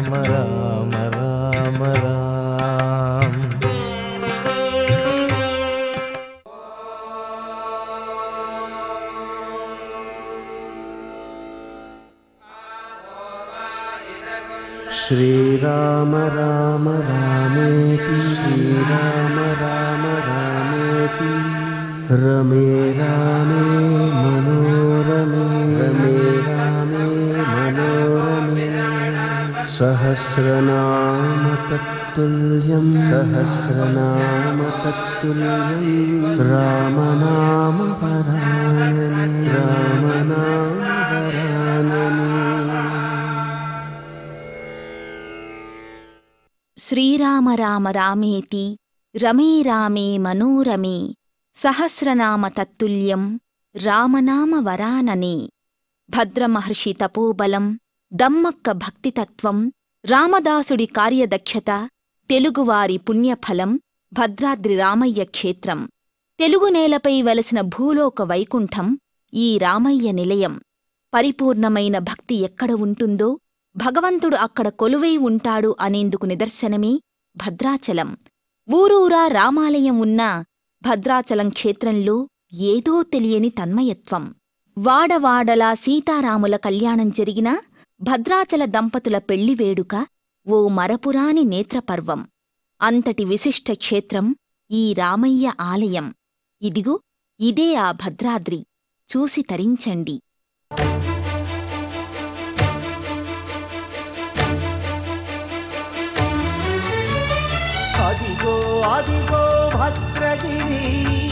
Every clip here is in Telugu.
రామ రామ రామ రామ श्रीराम राम रामेति श्रीराम राम रामेति रमे रामे मनोरमे रमे रामे मनोरमे सहस्रनाम तत्तुल्यं सहस्रनाम तत्तुल्यं रामनाम वरानने रामनाम वरानने శ్రీరామ రామ రామేతి రమే రామే మనోరమే సహస్రనామ తత్తుల్యం రామనామ వరాననే భద్రమహర్షి తపోబలం దమ్మక్క భక్తితత్వం రామదాసుడి కార్యదక్షత తెలుగువారి పుణ్యఫలం భద్రాద్రి రామయ్య క్షేత్రం తెలుగు నేలపై వెలసిన భూలోక వైకుంఠం ఈ రామయ్య నిలయం పరిపూర్ణమైన భక్తి ఎక్కడ ఉంటుందో భగవంతుడు అక్కడ కొలువై ఉంటాడు అనేందుకు నిదర్శనమే భద్రాచలం ఊరూరా రామాలయం ఉన్నా భద్రాచలం క్షేత్రంలో ఏదో తెలియని తన్మయత్వం వాడవాడలా సీతారాముల కళ్యాణం జరిగినా భద్రాచల దంపతుల పెళ్లి వేడుక ఓ మరపురాని నేత్రపర్వం అంతటి విశిష్ట క్షేత్రం ఈ రామయ్య ఆలయం ఇదిగో ఇదే ఆ భద్రాద్రి చూసి తరించండి అదిగో అదిగో భద్రగిరి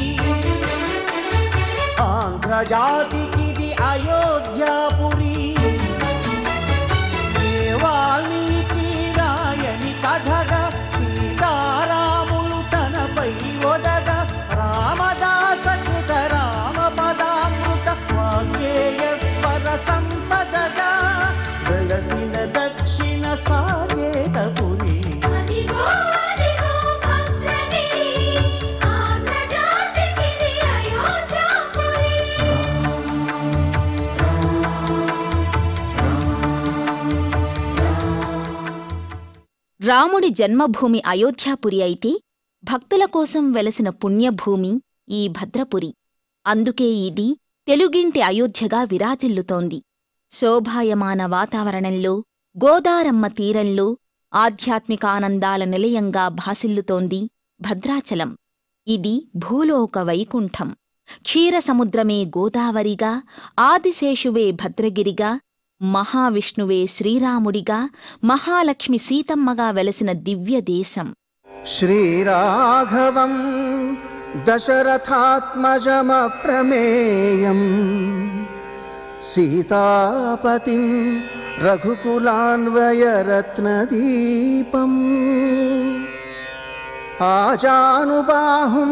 ఆంధ్రజాతికిది అయోధ్యాపురి ఏ వాల్మీకి రాయని కథగా సీతారాములు తనపై ఒదగ రామదాస కృత రామ పదామృత వాగ్గేయ స్వర సంపదగా వెలసిన దక్షిణ సాగేతపురి అదిగో అదిగో భద్రగిరి ఆంధ్రజాతికిది అయోధ్యాపురి రాముడి జన్మభూమి అయోధ్యాపురి అయితే భక్తుల కోసం వెలసిన పుణ్యభూమి ఈ భద్రపురి అందుకే ఇది తెలుగింటి అయోధ్యగా విరాజిల్లుతోంది శోభాయమాన వాతావరణంలో గోదారమ్మ తీరంలో ఆధ్యాత్మికానందాల నిలయంగా భాసిల్లుతోంది భద్రాచలం ఇది భూలోక వైకుంఠం క్షీరసముద్రమే గోదావరిగా ఆదిశేషువే భద్రగిరిగా మహావిష్ణువే శ్రీరాముడిగా మహాలక్ష్మి సీతమ్మగా వెలసిన దివ్య దేశం श्रीराघवं दशरथात्मजमप्रमेयम् सीतापतिं रघुकुलान्वयरत्नदीपम् आजानुबाहुम्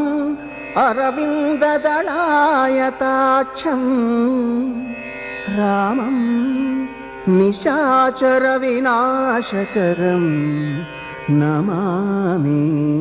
अरविन्ददलायताक्षम् रामं निशाचरविनाशकरम् నమామి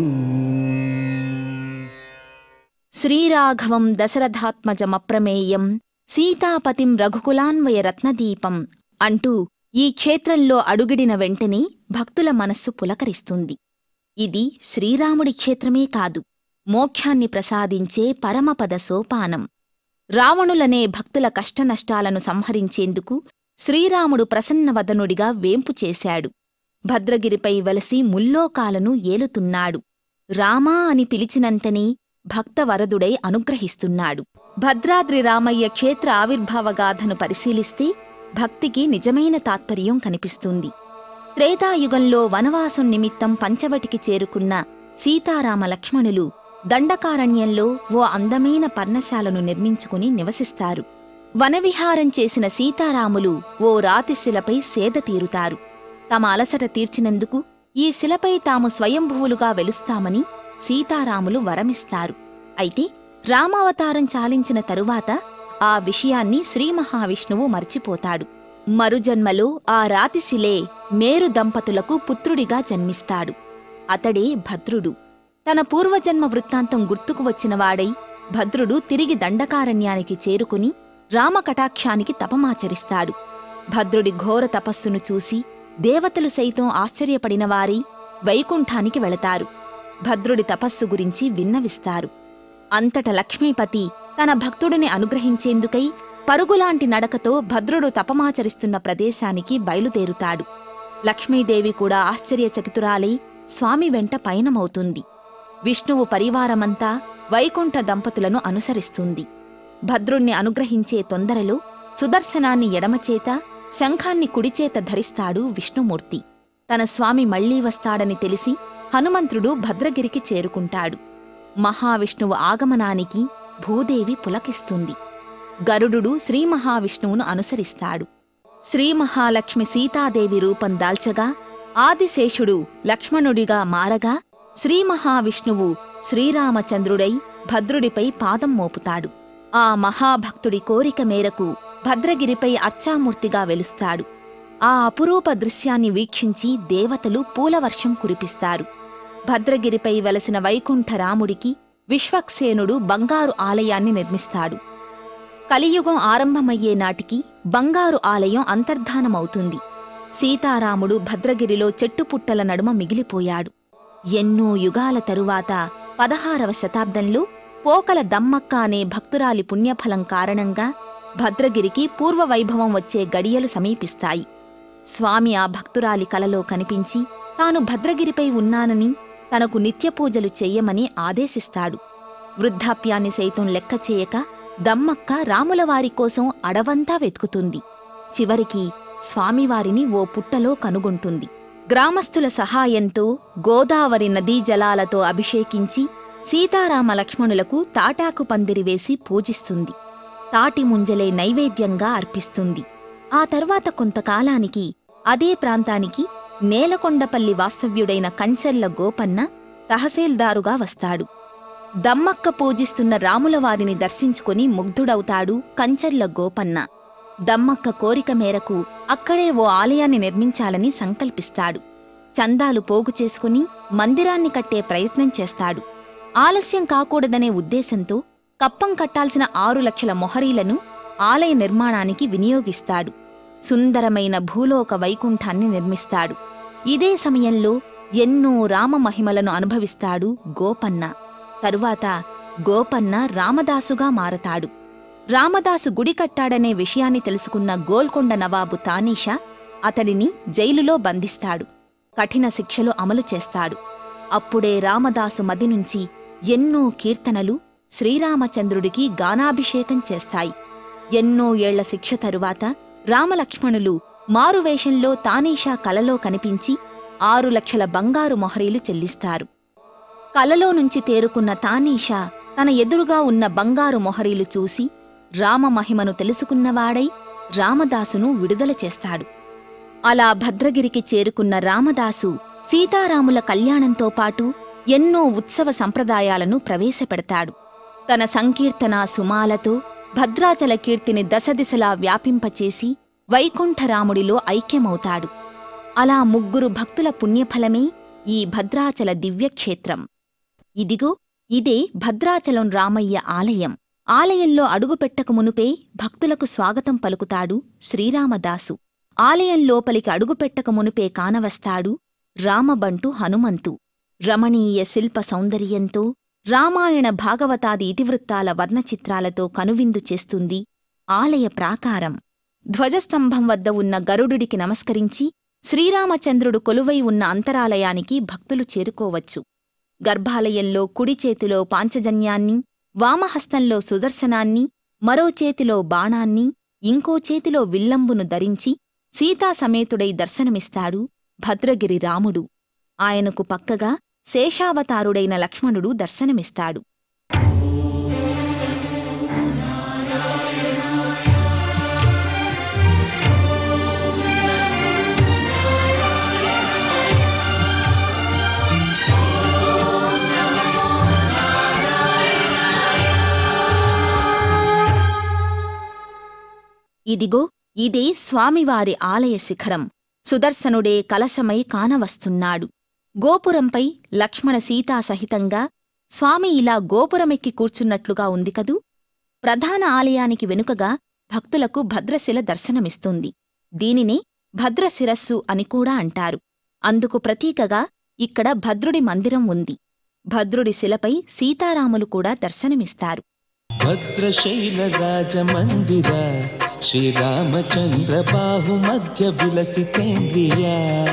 శ్రీరాఘవం దశరథాత్మజమప్రమేయం సీతాపతిం రఘుకులాన్వయ రత్నదీపం అంటూ ఈ క్షేత్రంలో అడుగిడిన వెంటనే భక్తుల మనస్సు పులకరిస్తుంది ఇది శ్రీరాముడి క్షేత్రమే కాదు మోక్షాన్ని ప్రసాదించే పరమపద సోపానం రావణులనే భక్తుల కష్టనష్టాలను సంహరించేందుకు శ్రీరాముడు ప్రసన్నవదనుడిగా వేంపు చేశాడు భద్రగిరిపై వలసి ముల్లోకాలను ఏలుతున్నాడు రామా అని పిలిచినంతనే భక్తవరదుడై అనుగ్రహిస్తున్నాడు భద్రాద్రి రామయ్య క్షేత్ర ఆవిర్భావగాథను పరిశీలిస్తే భక్తికి నిజమైన తాత్పర్యం కనిపిస్తుంది త్రేతాయుగంలో వనవాసం నిమిత్తం పంచవటికి చేరుకున్న సీతారామ లక్ష్మణులు దండకారణ్యంలో ఓ అందమైన పర్ణశాలను నిర్మించుకుని నివసిస్తారు వనవిహారం చేసిన సీతారాములు ఓ రాతిశిలపై సేద తీరుతారు తమ అలసట తీర్చినందుకు ఈ శిలపై తాము స్వయంభువులుగా వెలుస్తామని సీతారాములు వరమిస్తారు అయితే రామావతారం చాలించిన తరువాత ఆ విషయాన్ని శ్రీ మహావిష్ణువు మర్చిపోతాడు మరుజన్మలో ఆ రాతిశిలే మేరు దంపతులకు పుత్రుడిగా జన్మిస్తాడు అతడే భద్రుడు తన పూర్వజన్మ వృత్తాంతం గుర్తుకు వచ్చినవాడై భద్రుడు తిరిగి దండకారణ్యానికి చేరుకుని రామకటాక్షానికి తపమాచరిస్తాడు భద్రుడి ఘోర తపస్సును చూసి దేవతలు సైతం ఆశ్చర్యపడిన వారి వైకుంఠానికి వెళతారు భద్రుడి తపస్సు గురించి విన్నవిస్తారు అంతట లక్ష్మీపతి తన భక్తుడిని అనుగ్రహించేందుకై పరుగులాంటి నడకతో భద్రుడు తపమాచరిస్తున్న ప్రదేశానికి బయలుదేరుతాడు లక్ష్మీదేవి కూడా ఆశ్చర్యచకితురాలై స్వామి వెంట పయనమవుతుంది విష్ణువు పరివారమంతా వైకుంఠ దంపతులను అనుసరిస్తుంది భద్రుణ్ణి అనుగ్రహించే తొందరలో సుదర్శనాన్ని ఎడమచేత శంఖాన్ని కుడిచేత ధరిస్తాడు విష్ణుమూర్తి తన స్వామి మళ్లీ వస్తాడని తెలిసి హనుమంతుడు భద్రగిరికి చేరుకుంటాడు మహావిష్ణువు ఆగమనానికి భూదేవి పులకిస్తుంది గరుడు శ్రీ మహావిష్ణువును అనుసరిస్తాడు శ్రీ మహాలక్ష్మి సీతాదేవి రూపం దాల్చగా ఆదిశేషుడు లక్ష్మణుడిగా మారగా శ్రీ మహావిష్ణువు శ్రీరామచంద్రుడై భద్రుడిపై పాదం మోపుతాడు ఆ మహాభక్తుడి కోరిక మేరకు భద్రగిరిపై అర్చామూర్తిగా వెలుస్తాడు ఆ అపురూప దృశ్యాన్ని వీక్షించి దేవతలు పూలవర్షం కురిపిస్తారు భద్రగిరిపై వెలసిన వైకుంఠ రాముడికి విశ్వక్సేనుడు బంగారు ఆలయాన్ని నిర్మిస్తాడు కలియుగం ఆరంభమయ్యే నాటికి బంగారు ఆలయం అంతర్ధానమవుతుంది సీతారాముడు భద్రగిరిలో చెట్టుపుట్టల నడుమ మిగిలిపోయాడు ఎన్నో యుగాల తరువాత పదహారవ శతాబ్దంలో పోకల దమ్మక్క అనే భక్తురాలి పుణ్యఫలం కారణంగా భద్రగిరికి పూర్వవైభవం వచ్చే గడియలు సమీపిస్తాయి స్వామి ఆ భక్తురాలి కలలో కనిపించి తాను భద్రగిరిపై ఉన్నానని తనకు నిత్యపూజలు చెయ్యమని ఆదేశిస్తాడు వృద్ధాప్యాన్ని సైతం లెక్క చేయక దమ్మక్క రాములవారి కోసం అడవంతా వెతుకుతుంది చివరికి స్వామివారిని ఓ పుట్టలో కనుగొంటుంది గ్రామస్థుల సహాయంతో గోదావరి నదీ జలాలతో అభిషేకించి సీతారామ లక్ష్మణులకు తాటాకు పందిరి వేసి పూజిస్తుంది తాటి ముంజలే నైవేద్యంగా అర్పిస్తుంది ఆ తర్వాత కొంతకాలానికి అదే ప్రాంతానికి నేలకొండపల్లి వాస్తవ్యుడైన కంచెర్ల గోపన్న తహసీల్దారుగా వస్తాడు దమ్మక్క పూజిస్తున్న రాములవారిని దర్శించుకుని ముగ్ధుడవుతాడు కంచెర్ల గోపన్న దమ్మక్క కోరిక మేరకు అక్కడే ఓ ఆలయాన్ని నిర్మించాలని సంకల్పిస్తాడు చందాలు పోగు చేసుకుని మందిరాన్ని కట్టే ప్రయత్నం చేస్తాడు ఆలస్యం కాకూడదనే ఉద్దేశంతో కప్పం కట్టాల్సిన ఆరు లక్షల మొహరీలను ఆలయ నిర్మాణానికి వినియోగిస్తాడు సుందరమైన భూలోక వైకుంఠాన్ని నిర్మిస్తాడు ఇదే సమయంలో ఎన్నో రామమహిమలను అనుభవిస్తాడు గోపన్న తరువాత గోపన్న రామదాసుగా మారతాడు రామదాసు గుడి కట్టాడనే విషయాన్ని తెలుసుకున్న గోల్కొండ నవాబు తానీషా అతడిని జైలులో బంధిస్తాడు కఠిన శిక్షలు అమలు చేస్తాడు అప్పుడే రామదాసు మది నుంచి ఎన్నో కీర్తనలు శ్రీరామచంద్రుడికి గానాభిషేకం చేస్తాయి ఎన్నో ఏళ్ల శిక్ష తరువాత రామలక్ష్మణులు మారువేషంలో తానీషా కలలో కనిపించి ఆరు లక్షల బంగారు మొహరీలు చెల్లిస్తారు కలలో నుంచి తేరుకున్న తానీషా తన ఎదురుగా ఉన్న బంగారు మొహరీలు చూసి రామమహిమను తెలుసుకున్నవాడై రామదాసును విడుదల చేస్తాడు అలా భద్రగిరికి చేరుకున్న రామదాసు సీతారాముల కళ్యాణంతో పాటు ఎన్నో ఉత్సవ సంప్రదాయాలను ప్రవేశపెడతాడు తన సంకీర్తన సుమాలతో భద్రాచల కీర్తిని దశదిశలా వ్యాపింపచేసి వైకుంఠరాముడిలో ఐక్యమవుతాడు అలా ముగ్గురు భక్తుల పుణ్యఫలమే ఈ భద్రాచల దివ్యక్షేత్రం ఇదిగో ఇదే భద్రాచలం రామయ్య ఆలయం ఆలయంలో అడుగుపెట్టక మునుపే భక్తులకు స్వాగతం పలుకుతాడు శ్రీరామదాసు ఆలయం లోపలికి అడుగుపెట్టక మునుపే కానవస్తాడు రామబంటు హనుమంతు రమణీయ శిల్ప సౌందర్యంతో రామాయణ భాగవతాది ఇతివృత్తాల వర్ణచిత్రాలతో కనువిందు చేస్తుంది ఆలయ ప్రాకారం ధ్వజస్తంభం వద్ద ఉన్న గరుడుడికి నమస్కరించి శ్రీరామచంద్రుడు కొలువై ఉన్న అంతరాలయానికి భక్తులు చేరుకోవచ్చు గర్భాలయంలో కుడి చేతిలో పాంచజన్యాన్ని వామహస్తంలో సుదర్శనాన్ని మరో చేతిలో బాణాన్ని ఇంకో చేతిలో విల్లంబును ధరించి సీతాసమేతుడై దర్శనమిస్తాడు భద్రగిరి రాముడు ఆయనకు పక్కగా శేషావతారుడైన లక్ష్మణుడు దర్శనమిస్తాడు ఇదిగో ఇదే స్వామివారి ఆలయ శిఖరం సుదర్శనుడే కలశమై కానవస్తున్నాడు గోపురంపై లక్ష్మణ సీతా సహితంగా స్వామి ఇలా గోపురమెక్కి కూర్చున్నట్లుగా ఉంది కదూ ప్రధాన ఆలయానికి వెనుకగా భక్తులకు భద్రశిల దర్శనమిస్తుంది దీనినే భద్రశిరస్సు అని కూడా అంటారు అందుకు ప్రతీకగా ఇక్కడ భద్రుడి మందిరం ఉంది భద్రుడి శిలపై సీతారాములు కూడా దర్శనమిస్తారు భద్రశైల రాజమందిర శ్రీరామచంద్ర బాహు మధ్య విలసితేంద్రియ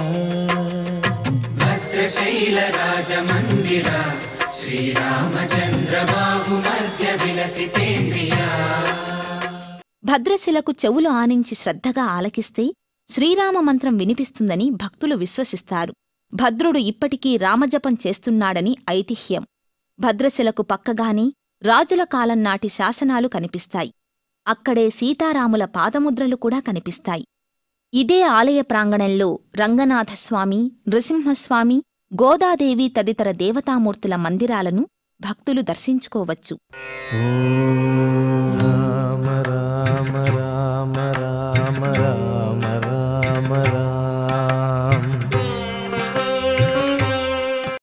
భద్రశైల రాజమందిర శ్రీరామచంద్ర బాహు మధ్య విలసితేంద్రియా భద్రశిలకు చెవులు ఆనించి శ్రద్ధగా ఆలకిస్తే శ్రీరామ మంత్రం వినిపిస్తుందని భక్తులు విశ్వసిస్తారు భద్రుడు ఇప్పటికీ రామజపం చేస్తున్నాడని ఐతిహ్యం భద్రశిలకు పక్కగానే రాజుల కాలం నాటి శాసనాలు కనిపిస్తాయి అక్కడే సీతారాముల పాదముద్రలు కూడా కనిపిస్తాయి ఇదే ఆలయ ప్రాంగణంలో రంగనాథస్వామి నృసింహస్వామి గోదాదేవి తదితర దేవతామూర్తుల మందిరాలను భక్తులు దర్శించుకోవచ్చు ఓం